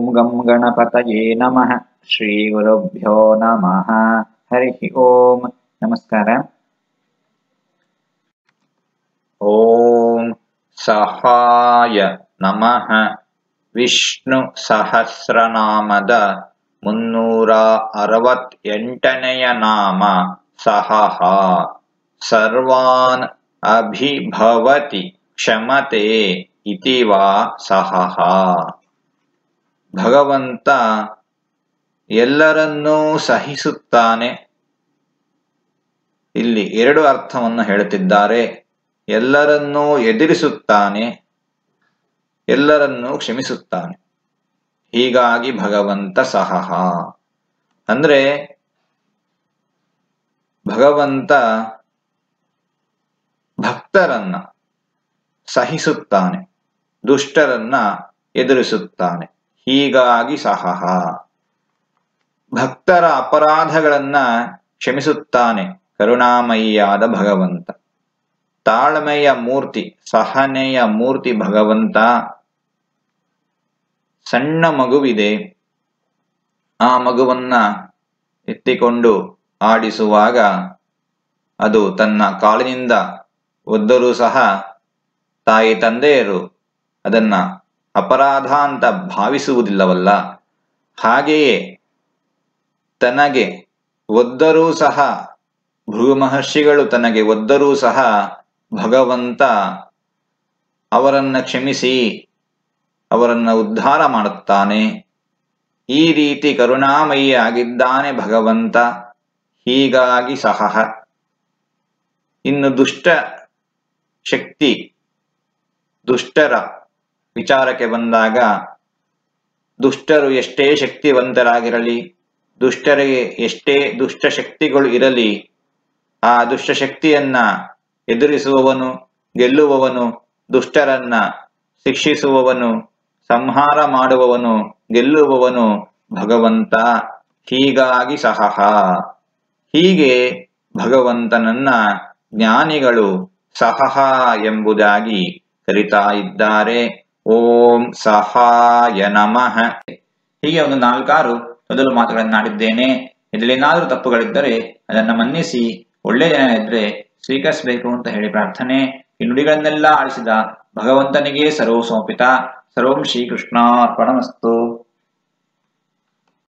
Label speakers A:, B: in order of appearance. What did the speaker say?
A: ಗಂ ಗಣಪತಯೇ ನಮಃ ಶ್ರೀ ಗುರುಭ್ಯೋ ನಮಃ ಹರಿ ಓಂ ನಮಸ್ಕಾರ ಓಂ ಸಹಾಯ ನಮಃ ವಿಷ್ಣು ಸಹಸ್ರನಾಮದ ಮುನ್ನೂರ ಅರವತ್ತೆಂಟನೆಯ ನಾಮ ಸಹಃ ಸರ್ವಾನ್ ಅಭಿಭವತಿ ಕ್ಷಮತೆ ಇತಿ ವಾ ಸಹಃ ಭಗವಂತ ಎಲ್ಲರನ್ನೂ ಸಹಿಸುತ್ತಾನೆ ಇಲ್ಲಿ ಎರಡು ಅರ್ಥವನ್ನು ಹೇಳುತ್ತಿದ್ದಾರೆ ಎಲ್ಲರನ್ನೂ ಎದುರಿಸುತ್ತಾನೆ ಎಲ್ಲರನ್ನೂ ಕ್ಷಮಿಸುತ್ತಾನೆ ಹೀಗಾಗಿ ಭಗವಂತ ಸಹಃ ಅಂದ್ರೆ ಭಗವಂತ ಭಕ್ತರನ್ನ ಸಹಿಸುತ್ತಾನೆ ದುಷ್ಟರನ್ನ ಎದುರಿಸುತ್ತಾನೆ ಹೀಗಾಗಿ ಸಹಃ ಭಕ್ತರ ಅಪರಾಧಗಳನ್ನ ಕ್ಷಮಿಸುತ್ತಾನೆ ಕರುಣಾಮಯಿಯಾದ ಭಗವಂತ ತಾಳ್ಮೆಯ ಮೂರ್ತಿ ಸಹನೆಯ ಮೂರ್ತಿ ಭಗವಂತ ಸಣ್ಣ ಮಗುವಿದೆ ಆ ಮಗುವನ್ನ ಎತ್ತಿಕೊಂಡು ಆಡಿಸುವಾಗ ಅದು ತನ್ನ ಕಾಲಿನಿಂದ ಒದ್ದರೂ ಸಹ ತಾಯಿ ತಂದೆಯರು ಅದನ್ನ ಅಪರಾಧ ಅಂತ ಭಾವಿಸುವುದಿಲ್ಲವಲ್ಲ ಹಾಗೆಯೇ ತನಗೆ ಒದ್ದರೂ ಸಹ ಭೃಗು ಮಹರ್ಷಿಗಳು ತನಗೆ ಒದ್ದರೂ ಸಹ ಭಗವಂತ ಅವರನ್ನ ಕ್ಷಮಿಸಿ ಅವರನ್ನ ಉದ್ಧಾರ ಮಾಡುತ್ತಾನೆ ಈ ರೀತಿ ಕರುಣಾಮಯಿ ಆಗಿದ್ದಾನೆ ಭಗವಂತ ಹೀಗಾಗಿ ಸಹ ಇನ್ನು ದುಷ್ಟ ಶಕ್ತಿ ದುಷ್ಟರ ವಿಚಾರಕ್ಕೆ ಬಂದಾಗ ದುಷ್ಟರು ಎಷ್ಟೇ ಶಕ್ತಿವಂತರಾಗಿರಲಿ ದುಷ್ಟರಿಗೆ ಎಷ್ಟೇ ದುಷ್ಟ ಶಕ್ತಿಗಳು ಇರಲಿ ಆ ದುಷ್ಟ ಶಕ್ತಿಯನ್ನ ಎದುರಿಸುವವನು ಗೆಲ್ಲುವವನು ದುಷ್ಟರನ್ನ ಶಿಕ್ಷಿಸುವವನು ಸಂಹಾರ ಮಾಡುವವನು ಗೆಲ್ಲುವವನು ಭಗವಂತ ಹೀಗಾಗಿ ಸಹಃ ಹೀಗೆ ಭಗವಂತನನ್ನ ಜ್ಞಾನಿಗಳು ಸಹಃ ಎಂಬುದಾಗಿ ಕರಿತಾ ಇದ್ದಾರೆ ಓಂ ಸಹಾಯ ನಮಃ ಹೀಗೆ ಒಂದು ನಾಲ್ಕಾರು ಮೊದಲು ಮಾತುಗಳನ್ನಾಡಿದ್ದೇನೆ ಇದರಲ್ಲೇನಾದರೂ ತಪ್ಪುಗಳಿದ್ದರೆ ಅದನ್ನು ಮನ್ನಿಸಿ ಒಳ್ಳೆ ಜನ ಇದ್ರೆ ಸ್ವೀಕರಿಸಬೇಕು ಅಂತ ಹೇಳಿ ಪ್ರಾರ್ಥನೆ ಈ ನುಡಿಗಳನ್ನೆಲ್ಲ ಆಳಿಸಿದ ಭಗವಂತನಿಗೆ ಸರ್ವ ಸಮರ್ಪಿತ ಸರ್ವಂ ಶ್ರೀಕೃಷ್ಣ ಅರ್ಪಣಮಸ್ತು